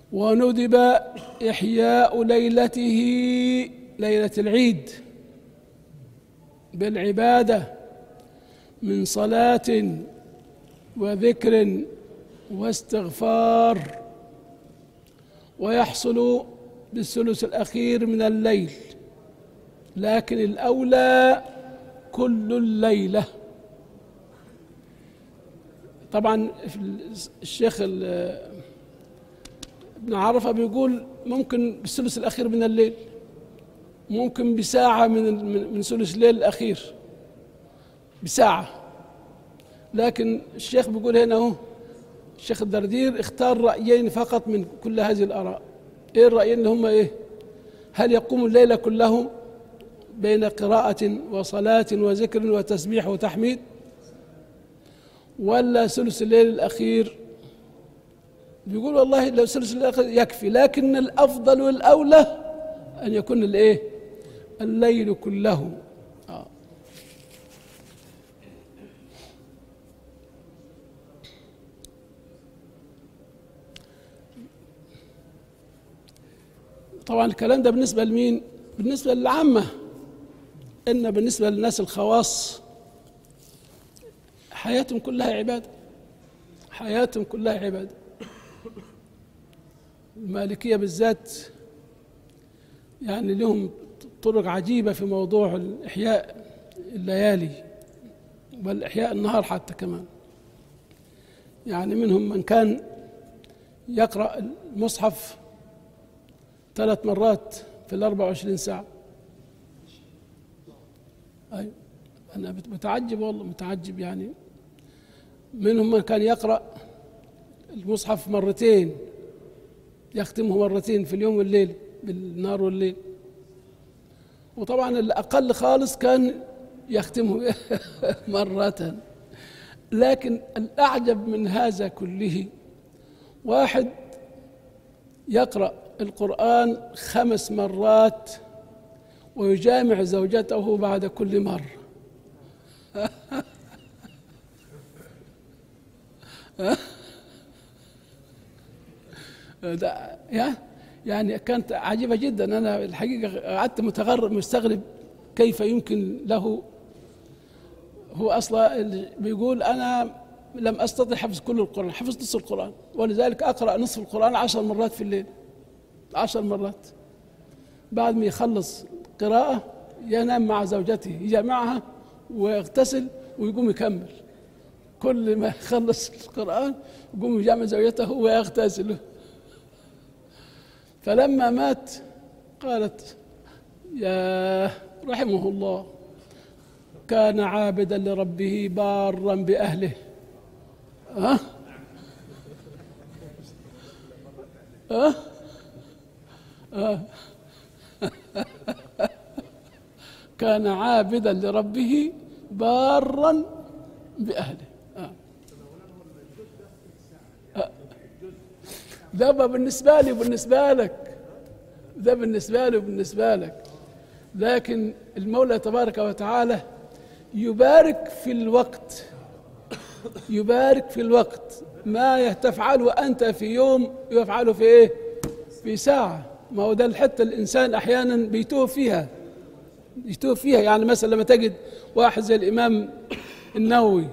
وندب إحياء ليلته ليلة العيد بالعبادة من صلاة وذكر واستغفار ويحصل بالثلث الأخير من الليل لكن الأولى كل الليلة طبعا الشيخ ابن عرفة بيقول ممكن بالثلث الأخير من الليل ممكن بساعة من من ثلث الليل الأخير بساعة لكن الشيخ بيقول هنا اهو الشيخ الدردير اختار رأيين فقط من كل هذه الآراء ايه الرأيين اللي هم ايه هل يقوم الليل كله بين قراءة وصلاة وذكر وتسبيح وتحميد ولا ثلث الليل الأخير بيقول والله لو ثلث الليل الأخير يكفي لكن الأفضل والأولى أن يكون الإيه الليل كله آه. طبعا الكلام ده بالنسبة لمين بالنسبة للعامة إن بالنسبة للناس الخواص حياتهم كلها عبادة حياتهم كلها عبادة المالكية بالذات يعني لهم طرق عجيبة في موضوع الإحياء الليالي بل إحياء النهار حتى كمان يعني منهم من كان يقرأ المصحف ثلاث مرات في الأربع وعشرين ساعة أي أنا متعجب والله متعجب يعني منهم من كان يقرأ المصحف مرتين يختمه مرتين في اليوم والليل بالنهار والليل وطبعا الأقل خالص كان يختمه مرة لكن الأعجب من هذا كله واحد يقرأ القرآن خمس مرات ويجامع زوجته بعد كل مرة ده يا يعني كانت عجيبة جدا أنا الحقيقة قعدت متغرب مستغرب كيف يمكن له هو أصلا بيقول أنا لم أستطع حفظ كل القرآن حفظت نصف القرآن ولذلك أقرأ نصف القرآن عشر مرات في الليل عشر مرات بعد ما يخلص قراءة ينام مع زوجته يجمعها ويغتسل ويقوم يكمل كل ما يخلص القرآن يقوم يجمع زوجته ويغتسل فلما مات قالت يا رحمه الله كان عابدا لربه بارا بأهله ها ها أه؟ كان عابدا لربه بارا بأهله أه. أه. ده بالنسبة لي وبالنسبة لك ده بالنسبة لي وبالنسبة لك لكن المولى تبارك وتعالى يبارك في الوقت يبارك في الوقت ما تفعله أنت في يوم يفعله في إيه في ساعة ما هو ده الحتة الإنسان أحيانا بيتوه فيها يتوه فيها يعني مثلا لما تجد واحد زي الإمام النووي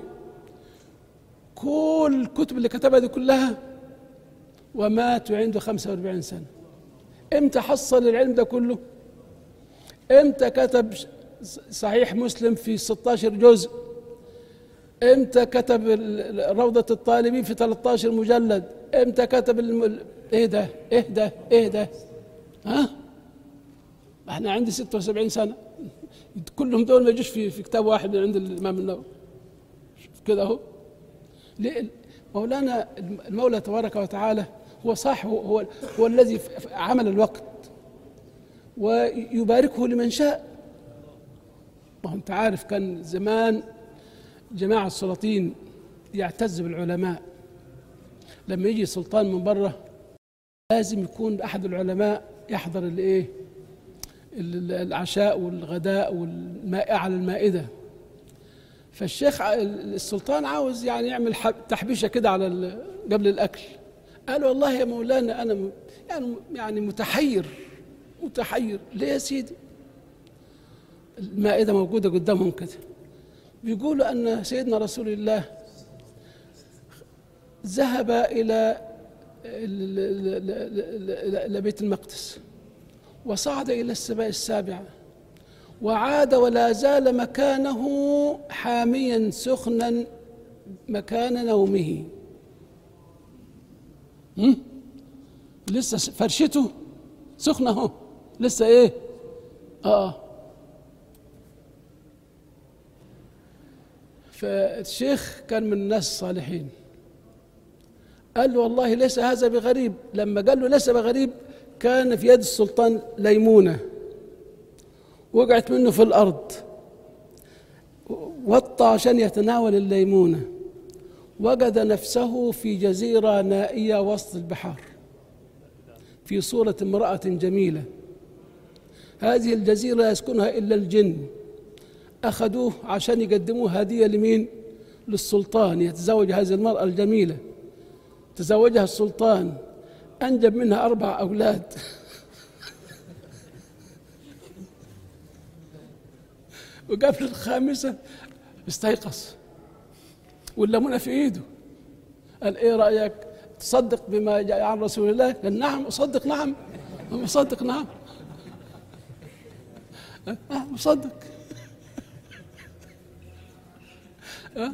كل الكتب اللي كتبها دي كلها ومات وعنده 45 سنة امتى حصل العلم ده كله امتى كتب صحيح مسلم في 16 جزء امتى كتب روضة الطالبين في 13 مجلد امتى كتب الم... ايه ده ايه ده ايه ده ها احنا عندي 76 سنة كلهم دول ما يجوش في في كتاب واحد من عند الامام النووي كده اهو مولانا المولى تبارك وتعالى هو صح هو هو, هو الذي عمل الوقت ويباركه لمن شاء ما هو انت عارف كان زمان جماعة السلاطين يعتز بالعلماء لما يجي سلطان من بره لازم يكون أحد العلماء يحضر الايه العشاء والغداء والماء على المائدة فالشيخ السلطان عاوز يعني يعمل تحبيشة كده على قبل الأكل قال والله يا مولانا انا م- يعني يعني متحير متحير ليه يا سيدي المائده موجوده قدامهم كده بيقولوا ان سيدنا رسول الله ذهب الى ال- ال- ال- ال- الى بيت المقدس وصعد الى السماء السابعه وعاد ولا زال مكانه حاميا سخنا مكان نومه هم؟ لسه س- فرشته سخنه اهو لسه ايه اه فالشيخ كان من الناس الصالحين قال له والله ليس هذا بغريب لما قال له ليس بغريب كان في يد السلطان ليمونه وقعت منه في الارض وطى عشان يتناول الليمونه وجد نفسه في جزيره نائيه وسط البحار في صوره امراه جميله هذه الجزيره لا يسكنها الا الجن اخذوه عشان يقدموه هديه لمين للسلطان يتزوج هذه المراه الجميله تزوجها السلطان انجب منها اربع اولاد وقبل الخامسة استيقظ والليمونة في ايده قال ايه رأيك تصدق بما جاء عن رسول الله قال نعم أصدق نعم أصدق نعم آه مصدق آه.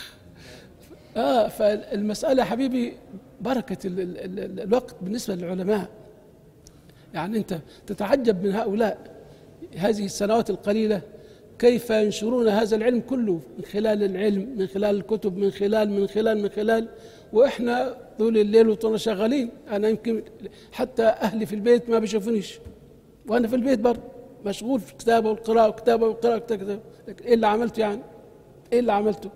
آه فالمسألة يا حبيبي بركة ال ال ال الوقت بالنسبة للعلماء يعني أنت تتعجب من هؤلاء هذه السنوات القليلة كيف ينشرون هذا العلم كله من خلال العلم من خلال الكتب من خلال من خلال من خلال واحنا طول الليل وطول شغالين انا يمكن حتى اهلي في البيت ما بيشوفونيش وانا في البيت برضه مشغول في الكتابه والقراءه والكتابه والقراءه والكتابه لكن ايه اللي عملته يعني؟ ايه اللي عملته؟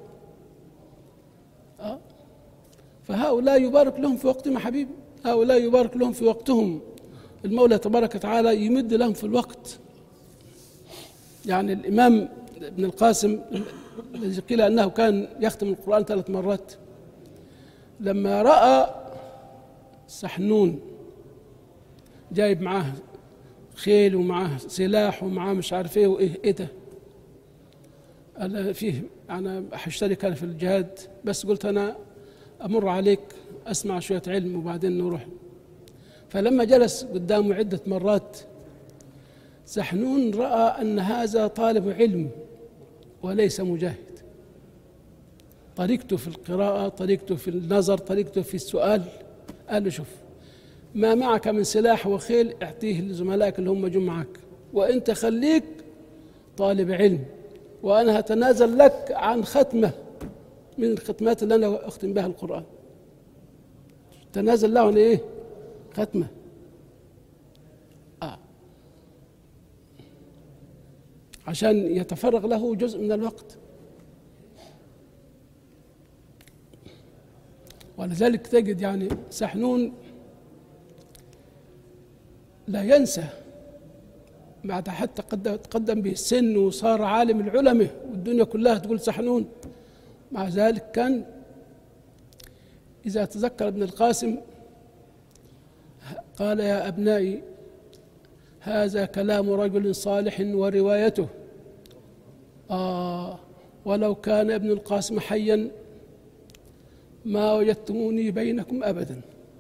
اه فهؤلاء يبارك لهم في وقتهم يا حبيبي هؤلاء يبارك لهم في وقتهم المولى تبارك وتعالى يمد لهم في الوقت يعني الإمام ابن القاسم الذي قيل أنه كان يختم القرآن ثلاث مرات لما رأى سحنون جايب معاه خيل ومعاه سلاح ومعاه مش عارف ايه وايه ايه ده قال فيه انا هشترك انا في الجهاد بس قلت انا امر عليك اسمع شويه علم وبعدين نروح فلما جلس قدامه عده مرات سحنون راى ان هذا طالب علم وليس مجاهد طريقته في القراءه طريقته في النظر طريقته في السؤال قال له شوف ما معك من سلاح وخيل اعطيه لزملائك اللي هم جو معك وانت خليك طالب علم وانا هتنازل لك عن ختمه من الختمات اللي انا اختم بها القران تنازل له عن ايه ختمه آه. عشان يتفرغ له جزء من الوقت ولذلك تجد يعني سحنون لا ينسى بعد حتى قد تقدم به السن وصار عالم العلماء والدنيا كلها تقول سحنون مع ذلك كان إذا تذكر ابن القاسم قال يا أبنائي هذا كلام رجل صالح وروايته آه ولو كان ابن القاسم حيا ما وجدتموني بينكم أبدا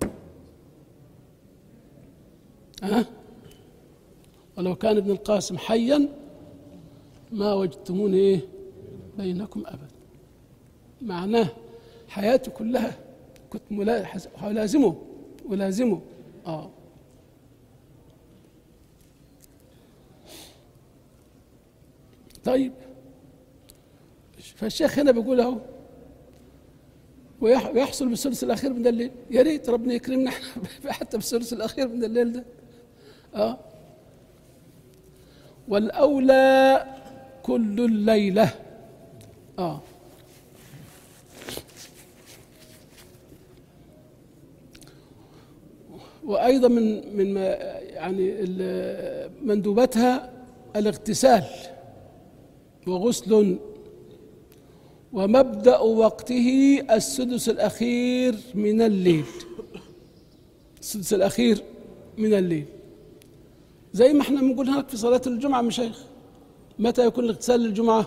أه؟ ولو كان ابن القاسم حيا ما وجدتموني إيه بينكم أبدا معناه حياته كلها كنت ملازمه ولازمه آه طيب فالشيخ هنا بيقول اهو ويحصل بالثلث الاخير من الليل يا ريت ربنا يكرمنا احنا حتى بالثلث الاخير من الليل ده اه والاولى كل الليله اه وايضا من من يعني مندوبتها الاغتسال وغسل ومبدا وقته السدس الاخير من الليل السدس الأخير من الليل زي ما احنا بنقول هناك في صلاة الجمعة مشايخ متى يكون الاغتسال للجمعة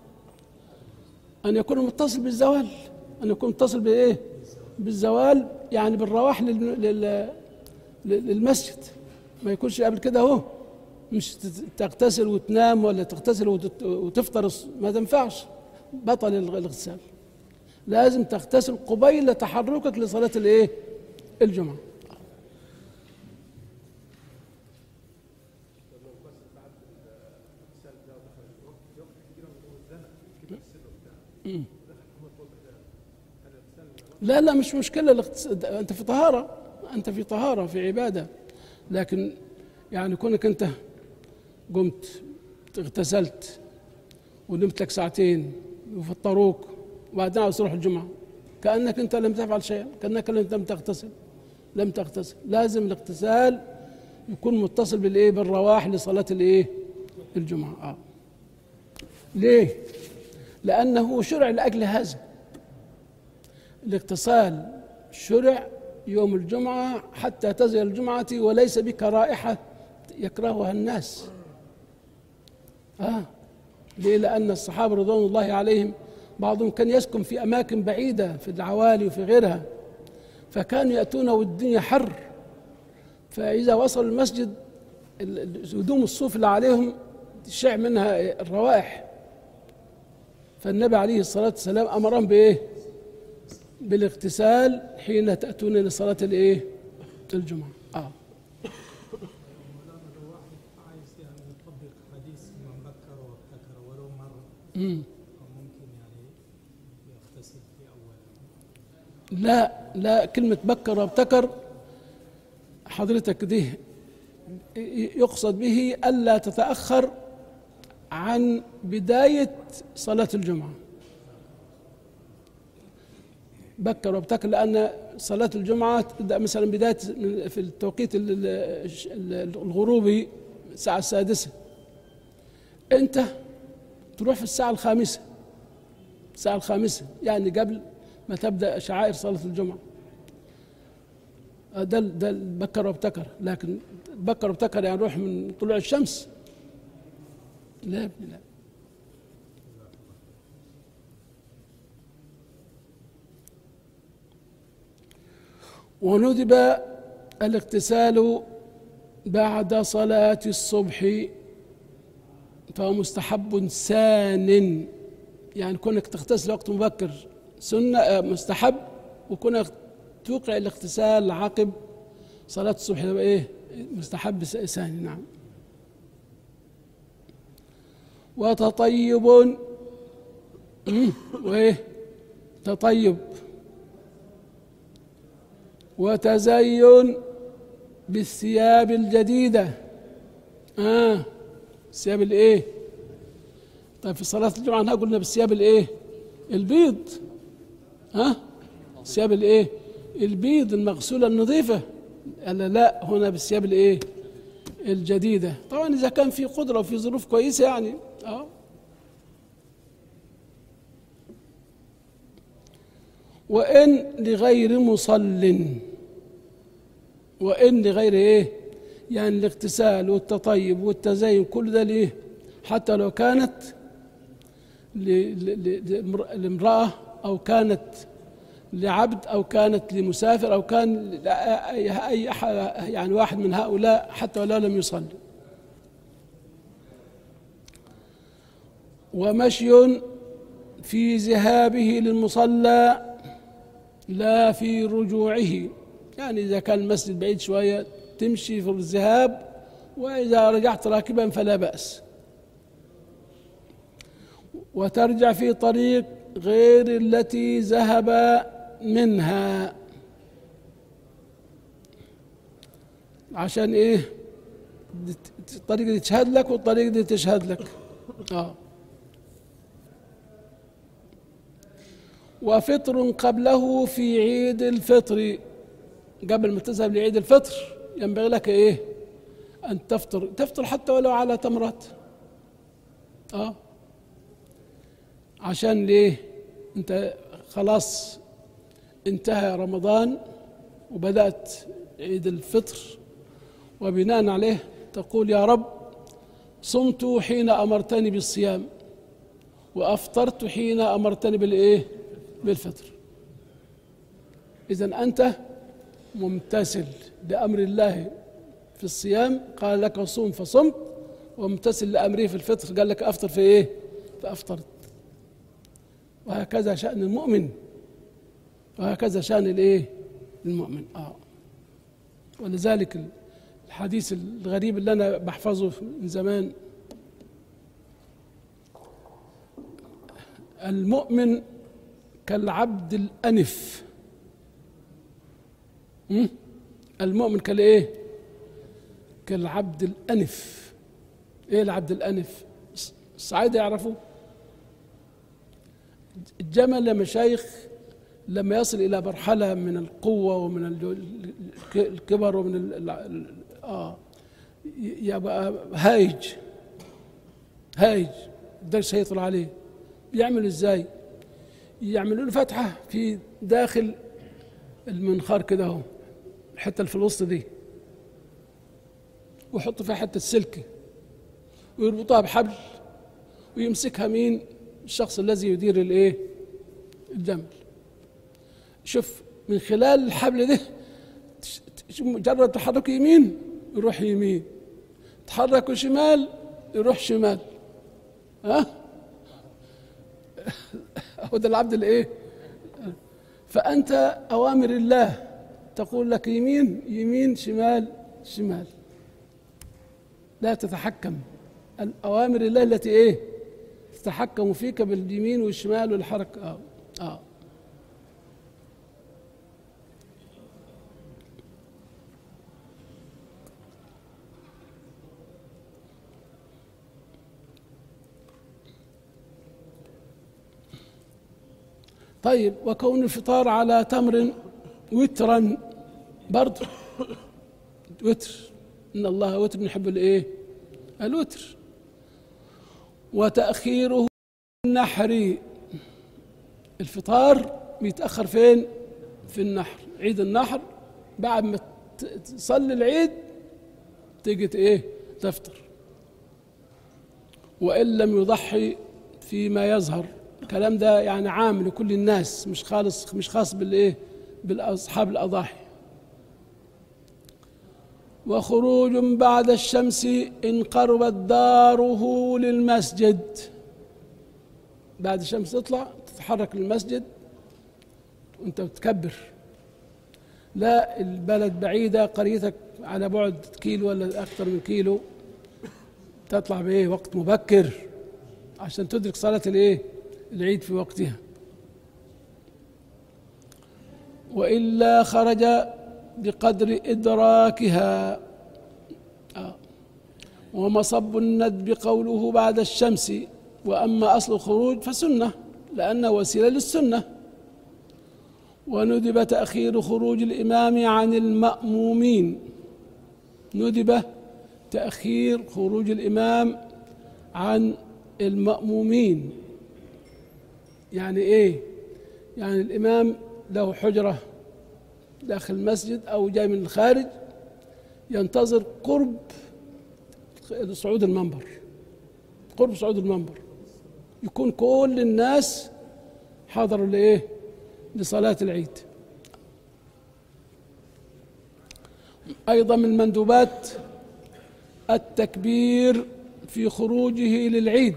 أن يكون متصل بالزوال أن يكون متصل بإيه بالزوال يعني بالرواح لل- لل- للمسجد ما يكونش قبل كده اهو مش تت- تغتسل وتنام ولا تغتسل وتت- وتفطر الص- ما تنفعش بطل الغ- الاغتسال لازم تغتسل قبيل تحركك لصلاة الايه الجمعة مم. لا لا مش مشكلة الاغتس- أنت في طهارة أنت في طهارة في عبادة لكن يعني كونك أنت قمت اغتسلت ونمت لك ساعتين وفطروك وبعدين عاوز تروح الجمعة كأنك أنت لم تفعل شيئا كأنك لم تغتسل لم تغتسل لازم الاغتسال يكون متصل بالإيه بالرواح لصلاة الإيه الجمعة آه. ليه لأنه شرع لأجل هذا الاغتسال شرع يوم الجمعة حتى تزل الجمعة وليس بك رائحة يكرهها الناس آه ليه لأن الصحابة رضوان الله عليهم بعضهم كان يسكن في أماكن بعيدة في العوالي وفي غيرها فكانوا يأتون والدنيا حر فإذا وصلوا المسجد ال- ال- هدوم الصوف اللي عليهم تشع منها الروائح فالنبي عليه الصلاة والسلام أمرهم بإيه؟ بالاغتسال حين تأتون لصلاة الإيه؟ الجمعة آه مولانا لو واحد عايز يعني يطبق حديث من بكر وابتكر ولو مرة مم. ممكن يعني يغتسل في أول لا لا كلمة بكر وابتكر حضرتك دي يقصد به ألا تتأخر عن بداية صلاة الجمعة بكر وابتكر لأن صلاة الجمعة تبدأ مثلا بداية من- في التوقيت ال- ال- ال- الغروبي الساعة السادسة أنت تروح في الساعة الخامسة الساعة الخامسة يعني قبل ما تبدأ شعائر صلاة الجمعة آه، ده ده بكر وابتكر لكن بكر وابتكر يعني روح من طلوع الشمس لا يا ابني لا وندب الاغتسال بعد صلاة الصبح فهو مستحب سان يعني كونك تغتسل وقت مبكر سنة آه، مستحب وكونك توقع الاغتسال عقب صلاة الصبح يبقى ايه مستحب س- ثاني نعم وتطيب مم، وايه تطيب وتزين بالثياب الجديدة آه الثياب الايه طيب في صلاة الجمعة هنا قلنا بالثياب الايه البيض ها الثياب الايه البيض المغسولة النظيفة قال لا هنا بالثياب الايه الجديدة طبعا إذا كان في قدرة وفي ظروف كويسة يعني اه وإن لغير مصل وإن لغير إيه يعني الاغتسال والتطيب والتزين كل ده ليه حتى لو كانت ل- ل- ل- لامر- لامرأة أو كانت لعبد أو كانت لمسافر أو كان ل- أي أي أح- يعني واحد من هؤلاء حتى ولو لم يصلي ومشي في ذهابه للمصلى لا في رجوعه يعني إذا كان المسجد بعيد شوية تمشي في الذهاب وإذا رجعت راكبا فلا بأس وترجع في طريق غير التي ذهب منها عشان ايه الطريق دي تشهد لك والطريق دي تشهد لك اه وفطر قبله في عيد الفطر قبل ما تذهب لعيد الفطر ينبغي لك ايه ان تفطر تفطر حتى ولو على تمرات اه عشان ليه انت خلاص انتهى رمضان وبدات عيد الفطر وبناء عليه تقول يا رب صمت حين أمرتني بالصيام وأفطرت حين أمرتني بالإيه بالفطر إذا أنت ممتثل لأمر الله في الصيام قال لك صوم فصمت وممتثل لأمره في الفطر قال لك أفطر في إيه فأفطرت وهكذا شأن المؤمن وهكذا شأن الإيه المؤمن آه ولذلك الحديث الغريب اللي أنا بحفظه من زمان المؤمن كالعبد الأنف م? المؤمن كالايه كالعبد الأنف ايه العبد الأنف الصعايدة يعرفوا الجمل يا مشايخ لما يصل إلى مرحلة من القوة ومن ال- الكبر ومن ال- ال- آه يبقى هايج هايج ده يسيطر عليه بيعمل ازاي يعملوا له فتحة في داخل المنخار كده اهو الحتة اللي في الوسط دي ويحطوا فيها حتة سلك ويربطوها بحبل ويمسكها مين الشخص الذي يدير الايه الجمل شوف من خلال الحبل ده تش- تش- مجرد تحرك يمين يروح يمين تحركوا شمال يروح شمال ها هو ده العبد الايه فانت اوامر الله تقول لك يمين يمين شمال شمال لا تتحكم الاوامر الله التي ايه تتحكم فيك باليمين والشمال والحركه اه اه طيب وكون الفطار على تمر وترا برضه وتر ان الله وتر نحب الايه الوتر وتاخيره النحر الفطار بيتاخر فين في النحر عيد النحر بعد ما ت- تصلي العيد تيجي ت- ايه تفطر وان لم يضحي فيما يظهر الكلام ده يعني عام لكل الناس مش خالص مش خاص بالايه بالاصحاب الاضاحي وخروج بعد الشمس ان قربت داره للمسجد بعد الشمس تطلع تتحرك للمسجد وانت بتكبر لا البلد بعيدة قريتك على بعد كيلو ولا أكثر من كيلو تطلع بإيه وقت مبكر عشان تدرك صلاة الإيه العيد في وقتها وإلا خرج بقدر إدراكها آه. ومصب الندب قوله بعد الشمس وأما أصل الخروج فسنة لأنه وسيلة للسنة وندب تأخير خروج الإمام عن المأمومين ندب تأخير خروج الإمام عن المأمومين يعني إيه؟ يعني الإمام له حجرة داخل المسجد أو جاي من الخارج ينتظر قرب صعود المنبر قرب صعود المنبر يكون كل الناس حضروا لإيه؟ لصلاة العيد أيضا من المندوبات التكبير في خروجه للعيد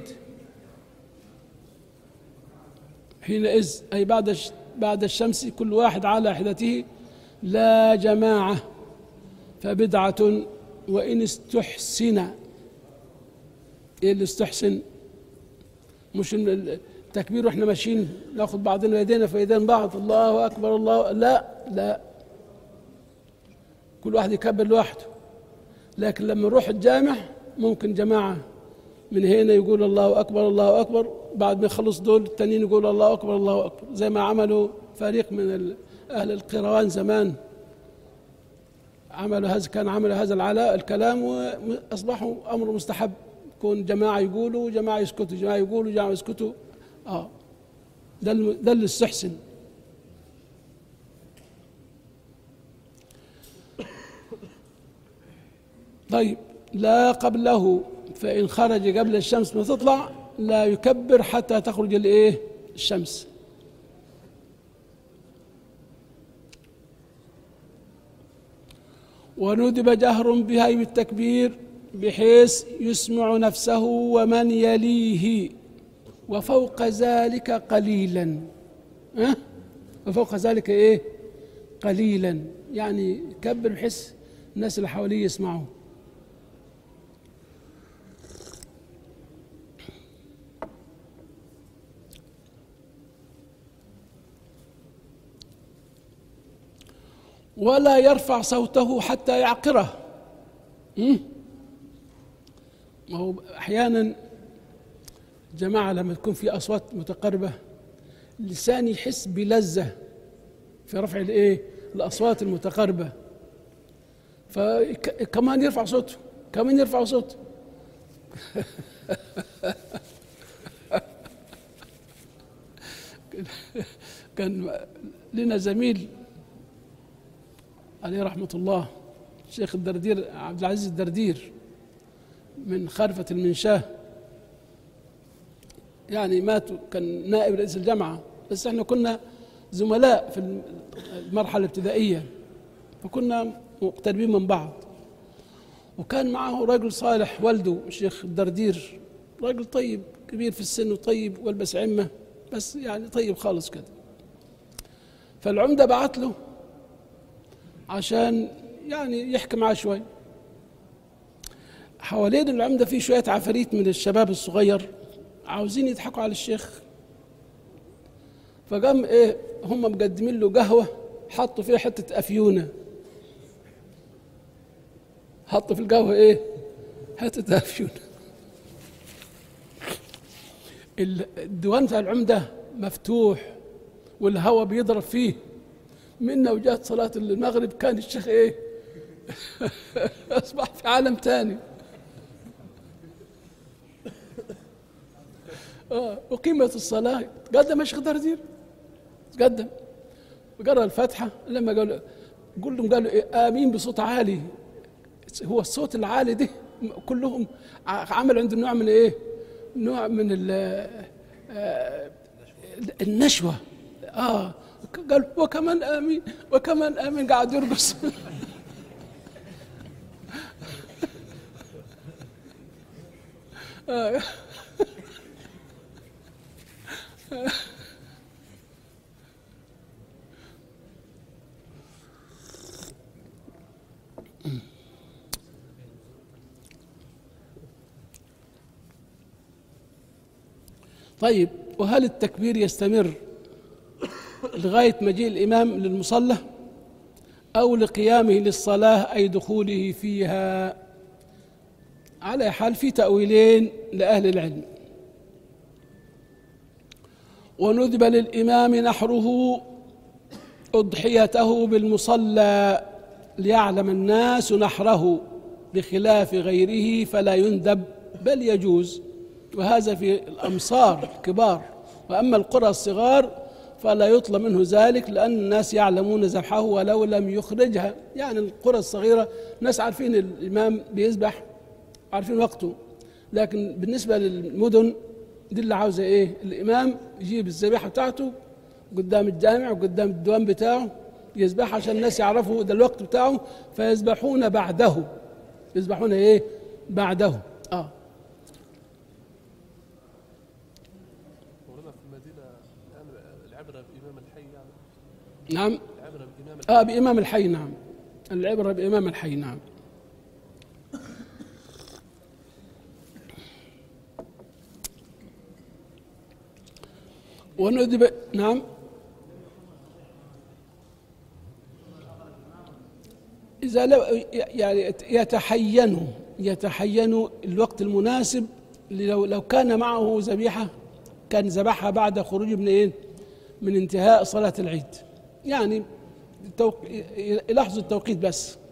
حينئذ أي بعد الش- بعد الشمس كل واحد على حدته لا جماعة فبدعة وإن استحسن إيه اللي استحسن مش إن التكبير واحنا ماشيين ناخد بعضنا يدينا في ايدين بعض الله اكبر الله لا لا كل واحد يكبر لوحده لكن لما نروح الجامع ممكن جماعه من هنا يقول الله اكبر الله اكبر بعد ما يخلص دول التانيين يقول الله اكبر الله اكبر زي ما عملوا فريق من ال- اهل القيروان زمان عملوا هذا كان عملوا هذا العلاء الكلام واصبحوا امر مستحب يكون جماعه يقولوا وجماعه يسكتوا جماعه يقولوا جماعه يسكتوا اه ده الم- ده اللي استحسن طيب لا قبله فإن خرج قبل الشمس ما تطلع لا يكبر حتى تخرج الايه الشمس وندب جهر بها بالتكبير بحيث يسمع نفسه ومن يليه وفوق ذلك قليلا أه؟ وفوق ذلك ايه قليلا يعني كبر بحيث الناس اللي حواليه يسمعوا ولا يرفع صوته حتى يعقره م? ما هو احيانا جماعه لما تكون في اصوات متقاربه اللسان يحس بلذه في رفع الايه الاصوات المتقاربه فكمان يرفع صوته كمان يرفع صوته كان لنا زميل عليه رحمة الله الشيخ الدردير عبد العزيز الدردير من خارفة المنشاه يعني مات كان نائب رئيس الجامعة بس احنا كنا زملاء في المرحلة الابتدائية فكنا مقتربين من بعض وكان معه رجل صالح والده الشيخ الدردير رجل طيب كبير في السن وطيب والبس عمة بس يعني طيب خالص كده فالعمدة بعت له عشان يعني يحكي معاه شوي حوالين العمدة في شوية عفاريت من الشباب الصغير عاوزين يضحكوا على الشيخ فقام ايه هم مقدمين له قهوة حطوا فيها حتة أفيونة حطوا في القهوة ايه حتة أفيونة الديوان بتاع العمدة مفتوح والهواء بيضرب فيه منا وجات صلاة المغرب كان الشيخ ايه اصبح في عالم ثاني آه وقيمة الصلاة تقدم الشيخ دردير تقدم وقرأ الفاتحة لما قالوا قول لهم قالوا إيه آمين بصوت عالي هو الصوت العالي ده كلهم عمل عنده نوع من ايه نوع من آه النشوة اه قال وكمان امين وكمان امين قاعد يرقص طيب وهل التكبير يستمر لغاية مجيء الإمام للمصلى أو لقيامه للصلاة أي دخوله فيها على حال في تأويلين لأهل العلم وندب للإمام نحره أضحيته بالمصلى ليعلم الناس نحره بخلاف غيره فلا يندب بل يجوز وهذا في الأمصار الكبار وأما القرى الصغار فلا يطلب منه ذلك لأن الناس يعلمون ذبحه ولو لم يخرجها يعني القرى الصغيرة ناس عارفين الإمام بيذبح عارفين وقته لكن بالنسبة للمدن دي اللي عاوزة إيه الإمام يجيب الذبيحة بتاعته قدام الجامع وقدام الديوان بتاعه يذبح عشان الناس يعرفوا ده الوقت بتاعه فيذبحون بعده يذبحون إيه بعده آه نعم العبرة بإمام الحي آه بإمام الحي نعم العبرة بإمام الحي نعم وندب نعم إذا لو يعني يتحين يتحين الوقت المناسب لو لو كان معه ذبيحة كان ذبحها بعد خروجه من إيه؟ من انتهاء صلاة العيد يعني التوق... يلاحظوا التوقيت بس